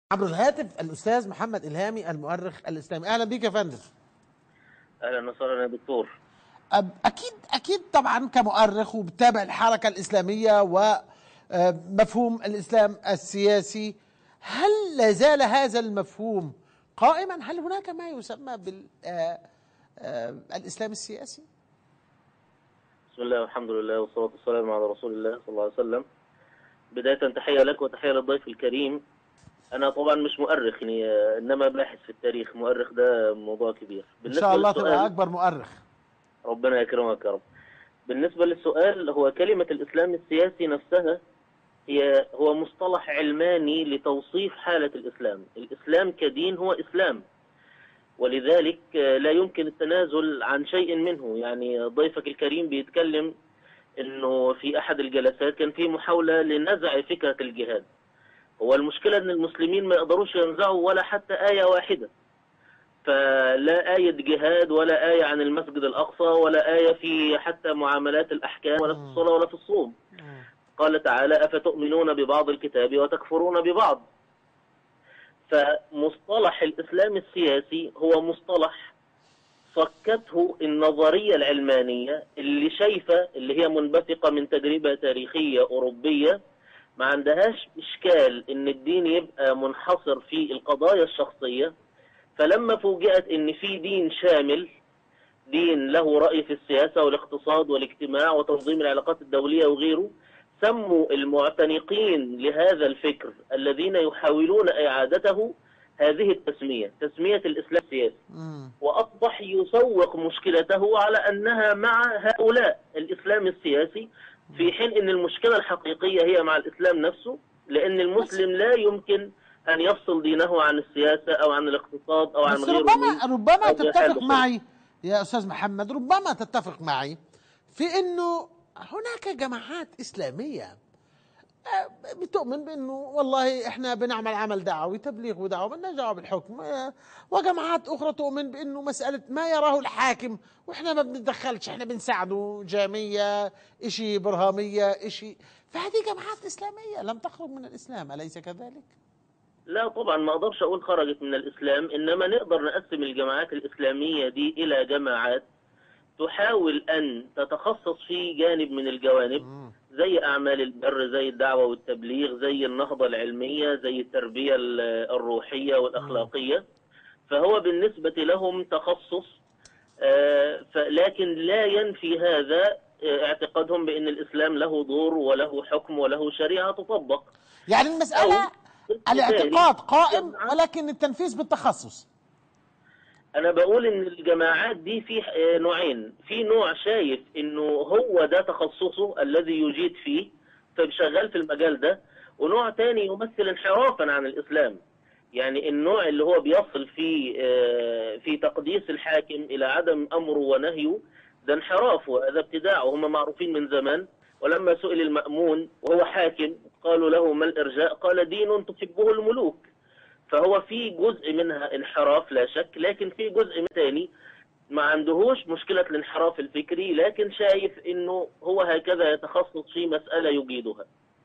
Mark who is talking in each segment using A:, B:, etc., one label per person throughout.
A: عبر الهاتف الاستاذ محمد الهامي المؤرخ الاسلامي اهلا بيك يا فندم
B: اهلا وسهلا يا دكتور
A: أب- اكيد اكيد طبعا كمؤرخ وبتابع الحركه الاسلاميه ومفهوم الاسلام السياسي هل لا زال هذا المفهوم قائما هل هناك ما يسمى بالاسلام السياسي
B: بسم الله والحمد لله والصلاة والسلام على رسول الله صلى الله عليه وسلم بداية تحية لك وتحية للضيف الكريم أنا طبعا مش مؤرخ يعني آه، إنما باحث في التاريخ مؤرخ ده موضوع كبير
A: ان شاء الله
B: للسؤال-
A: تبقى اكبر مؤرخ
B: ربنا يكرمك يا رب بالنسبة للسؤال هو كلمة الإسلام السياسي نفسها هي هو مصطلح علماني لتوصيف حالة الإسلام الإسلام كدين هو إسلام ولذلك آه، لا يمكن التنازل عن شيء منه يعني ضيفك الكريم بيتكلم انه في احد الجلسات كان في محاولة لنزع فكرة الجهاد هو المشكلة ان المسلمين ما يقدروش ينزعوا ولا حتى آية واحدة فلا آية جهاد ولا آية عن المسجد الأقصى ولا آية في حتى معاملات الأحكام ولا في الصلاة ولا في الصوم قال تعالى أفتؤمنون ببعض الكتاب وتكفرون ببعض فمصطلح الإسلام السياسي هو مصطلح فكته النظرية العلمانية اللي شايفة اللي هي منبثقة من تجربة تاريخية أوروبية ما عندهاش إشكال إن الدين يبقى منحصر في القضايا الشخصية فلما فوجئت إن في دين شامل دين له رأي في السياسة والاقتصاد والاجتماع وتنظيم العلاقات الدولية وغيره سموا المعتنقين لهذا الفكر الذين يحاولون إعادته هذه التسمية تسمية الإسلام السياسي
A: مم.
B: وأصبح يسوق مشكلته على أنها مع هؤلاء الإسلام السياسي في حين أن المشكلة الحقيقية هي مع الإسلام نفسه لأن المسلم لا يمكن أن يفصل دينه عن السياسة أو عن الاقتصاد أو عن
A: بس
B: غيره
A: ربما
B: من
A: ربما
B: أو
A: تتفق
B: حاجة
A: معي يا استاذ محمد ربما تتفق معي في انه هناك جماعات اسلاميه آه، بتؤمن بانه والله احنا بنعمل عمل دعوي تبليغ ودعوه مالناش دعوه بالحكم آه، وجماعات اخرى تؤمن بانه مساله ما يراه الحاكم واحنا ما بنتدخلش احنا بنساعده جاميه اشي برهاميه اشي فهذه جماعات اسلاميه لم تخرج من الاسلام اليس كذلك؟
B: لا طبعا ما اقدرش اقول خرجت من الاسلام انما نقدر نقسم الجماعات الاسلاميه دي الى جماعات تحاول ان تتخصص في جانب من الجوانب
A: مم.
B: زي اعمال البر زي الدعوه والتبليغ زي النهضه العلميه زي التربيه ال- الروحيه والاخلاقيه فهو بالنسبه لهم تخصص آه، ف- لكن لا ينفي هذا آه، اعتقادهم بان الاسلام له دور وله حكم وله شريعه تطبق
A: يعني المساله
B: أو
A: الاعتقاد قائم
B: جماعة-
A: ولكن التنفيذ بالتخصص
B: انا بقول ان الجماعات دي في آه، نوعين في نوع شايف انه هو ده تخصصه الذي يجيد فيه فشغال في المجال ده ونوع تاني يمثل انحرافا عن الاسلام يعني النوع اللي هو بيصل في آه، في تقديس الحاكم الى عدم امره ونهيه ده انحراف وهذا ابتداع وهم معروفين من زمان ولما سئل المأمون وهو حاكم قالوا له ما الارجاء قال دين تحبه الملوك فهو في جزء منها انحراف لا شك لكن في جزء ثاني ما عندهوش مشكلة الانحراف الفكري لكن شايف انه هو هكذا يتخصص في مسألة يجيدها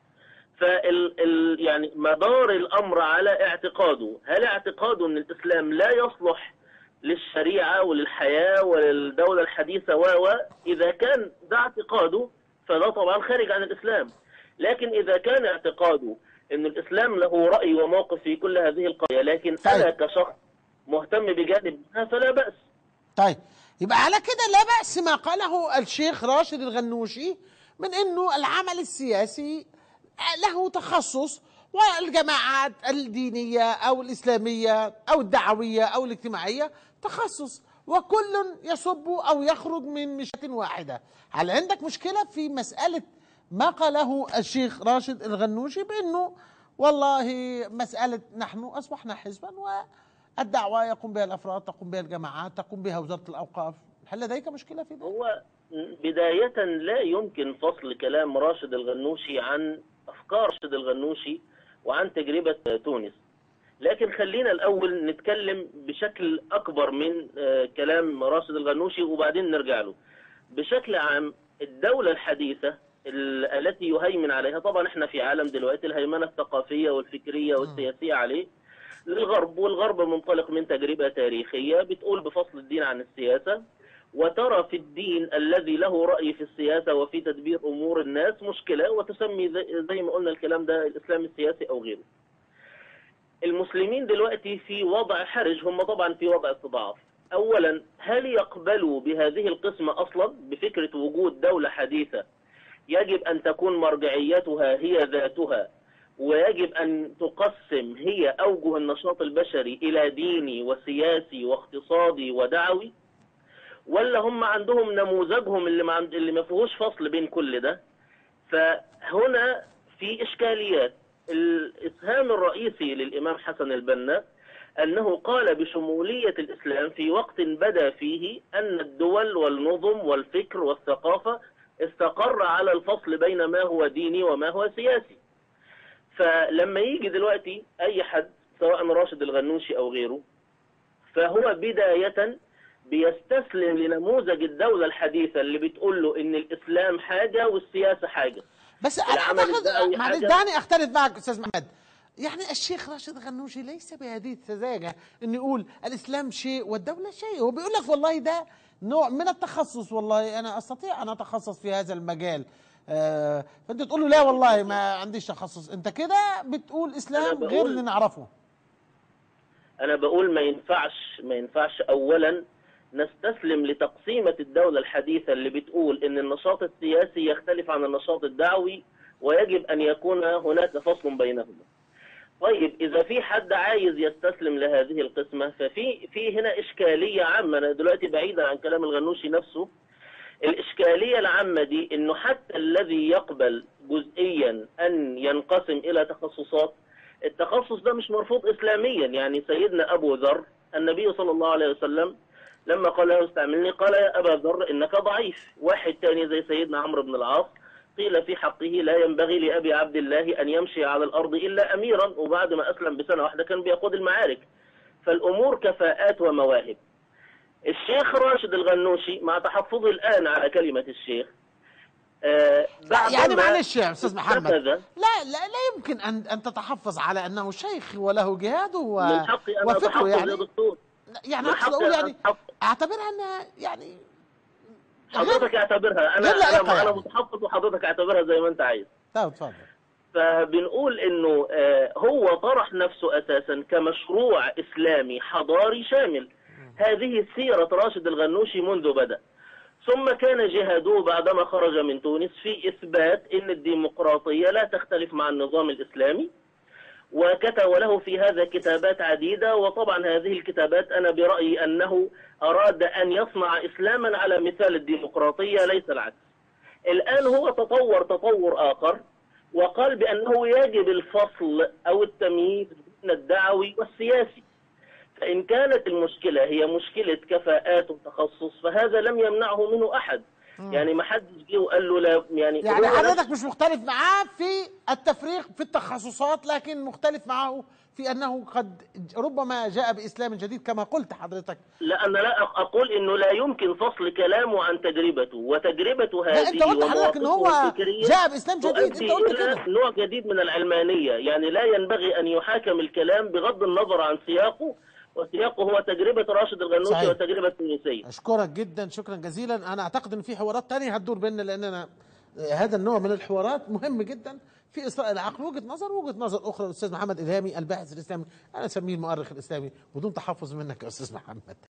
B: فال ال يعني مدار الامر على اعتقاده هل اعتقاده ان الاسلام لا يصلح للشريعة وللحياة وللدولة الحديثة و و اذا كان ده اعتقاده فده طبعا خارج عن الاسلام لكن اذا كان اعتقاده ان الاسلام له راي وموقف في كل هذه القضايا لكن
A: طيب.
B: انا كشخص مهتم بجانب منها فلا باس
A: طيب يبقى على كده لا بأس ما قاله الشيخ راشد الغنوشي من انه العمل السياسي له تخصص والجماعات الدينية او الاسلامية او الدعوية او الاجتماعية تخصص وكل يصب او يخرج من مشة واحدة هل عندك مشكلة في مسألة ما قاله الشيخ راشد الغنوشي بانه والله مسألة نحن اصبحنا حزبا والدعوة يقوم بها الافراد تقوم بها الجماعات تقوم بها وزارة الاوقاف هل لديك مشكلة في ذلك؟
B: هو بداية لا يمكن فصل كلام راشد الغنوشي عن افكار راشد الغنوشي وعن تجربة تونس لكن خلينا الاول نتكلم بشكل اكبر من آه، كلام راشد الغنوشي وبعدين نرجع له بشكل عام الدولة الحديثة ال- التي يهيمن عليها طبعا احنا في عالم دلوقتي الهيمنة الثقافية والفكرية والسياسية عليه للغرب والغرب منطلق من تجربة تاريخية بتقول بفصل الدين عن السياسة وترى في الدين الذي له رأي في السياسة وفي تدبير أمور الناس مشكلة وتسمي زي, زي ما قلنا الكلام ده الإسلام السياسي أو غيره المسلمين دلوقتي في وضع حرج هم طبعا في وضع استضعاف أولا هل يقبلوا بهذه القسمة أصلا بفكرة وجود دولة حديثة يجب أن تكون مرجعيتها هي ذاتها ويجب أن تقسم هي أوجه النشاط البشري إلى ديني وسياسي واقتصادي ودعوي ولا هم عندهم نموذجهم اللي ما عند اللي ما فيهوش فصل بين كل ده فهنا في إشكاليات الإسهام الرئيسي للإمام حسن البنا أنه قال بشمولية الإسلام في وقت بدا فيه أن الدول والنظم والفكر والثقافة استقر على الفصل بين ما هو ديني وما هو سياسي فلما يجي دلوقتي أي حد سواء راشد الغنوشي أو غيره فهو بداية بيستسلم لنموذج الدولة الحديثة اللي بتقول له إن الإسلام حاجة والسياسة حاجة
A: بس انا
B: العمل
A: اعتقد
B: الدعوي
A: معلش
B: حاجة.
A: دعني اختلف معك استاذ محمد يعني الشيخ راشد غنوشي ليس بهذه السذاجه انه يقول الاسلام شيء والدوله شيء هو بيقول لك والله ده نوع من التخصص والله انا استطيع ان اتخصص في هذا المجال آه فانت تقول له لا والله ما عنديش تخصص انت كده بتقول اسلام
B: بقول-
A: غير اللي نعرفه
B: أنا بقول ما ينفعش ما ينفعش أولا نستسلم لتقسيمة الدولة الحديثة اللي بتقول إن النشاط السياسي يختلف عن النشاط الدعوي ويجب أن يكون هناك فصل بينهما. طيب إذا في حد عايز يستسلم لهذه القسمة ففي في هنا إشكالية عامة أنا دلوقتي بعيدا عن كلام الغنوشي نفسه الإشكالية العامة دي إنه حتى الذي يقبل جزئيا أن ينقسم إلى تخصصات التخصص ده مش مرفوض إسلاميا يعني سيدنا أبو ذر النبي صلى الله عليه وسلم لما قال له استعملني قال يا أبا ذر إنك ضعيف واحد تاني زي سيدنا عمرو بن العاص قيل في حقه لا ينبغي لأبي عبد الله أن يمشي على الأرض إلا أميرا وبعد ما أسلم بسنة واحدة كان بيقود المعارك فالأمور كفاءات ومواهب الشيخ راشد الغنوشي مع تحفظي الآن على كلمة الشيخ آه بعد
A: يعني
B: ما
A: معلش يا استاذ محمد
B: نفذ
A: لا لا لا يمكن ان ان تتحفظ على انه شيخ وله جهاده و...
B: من حقي أنا
A: وفكره
B: أتحفظ
A: يعني
B: يا دكتور
A: يعني
B: من
A: اقصد
B: حقي
A: اقول
B: أن
A: يعني
B: أتحفظ.
A: اعتبرها انها يعني
B: حضرتك اعتبرها انا
A: غير لائقة
B: انا
A: يعني.
B: انا متحفظ وحضرتك اعتبرها زي ما انت عايز
A: طيب اتفضل
B: فبنقول انه آه، هو طرح نفسه اساسا كمشروع اسلامي حضاري شامل هذه سيرة راشد الغنوشي منذ بدأ ثم كان جهاده بعدما خرج من تونس في إثبات أن الديمقراطية لا تختلف مع النظام الإسلامي وكتب وله في هذا كتابات عديدة وطبعا هذه الكتابات أنا برأيي أنه أراد أن يصنع إسلاما على مثال الديمقراطية ليس العكس الآن هو تطور تطور آخر وقال بأنه يجب الفصل أو التمييز بين الدعوي والسياسي فإن كانت المشكلة هي مشكلة كفاءات وتخصص فهذا لم يمنعه منه أحد يعني ما حدش جه وقال له لا يعني
A: يعني
B: هو
A: حضرتك مش مختلف معاه في التفريق في التخصصات لكن مختلف معه في انه قد ربما جاء باسلام جديد كما قلت حضرتك
B: لا أنا لا أق- أقول إنه لا يمكن فصل كلامه عن تجربته وتجربته هذه
A: لا انت قلت حضرتك ان هو
B: ومواقفه الفكرية
A: جاء باسلام جديد انت
B: تؤدي
A: قلت
B: إلى
A: كده
B: نوع جديد من العلمانية يعني لا ينبغي أن يحاكم الكلام بغض النظر عن سياقه وسياقه هو تجربة راشد الغنوشي
A: صحيح.
B: وتجربة التونسية
A: اشكرك جدا شكرا جزيلا انا اعتقد ان في حوارات تانية هتدور بيننا لاننا هذا النوع من الحوارات مهم جدا في اصلاء العقل وجهه نظر وجهه نظر اخرى الاستاذ محمد الهامي الباحث الاسلامي انا اسميه المؤرخ الاسلامي بدون تحفظ منك يا استاذ محمد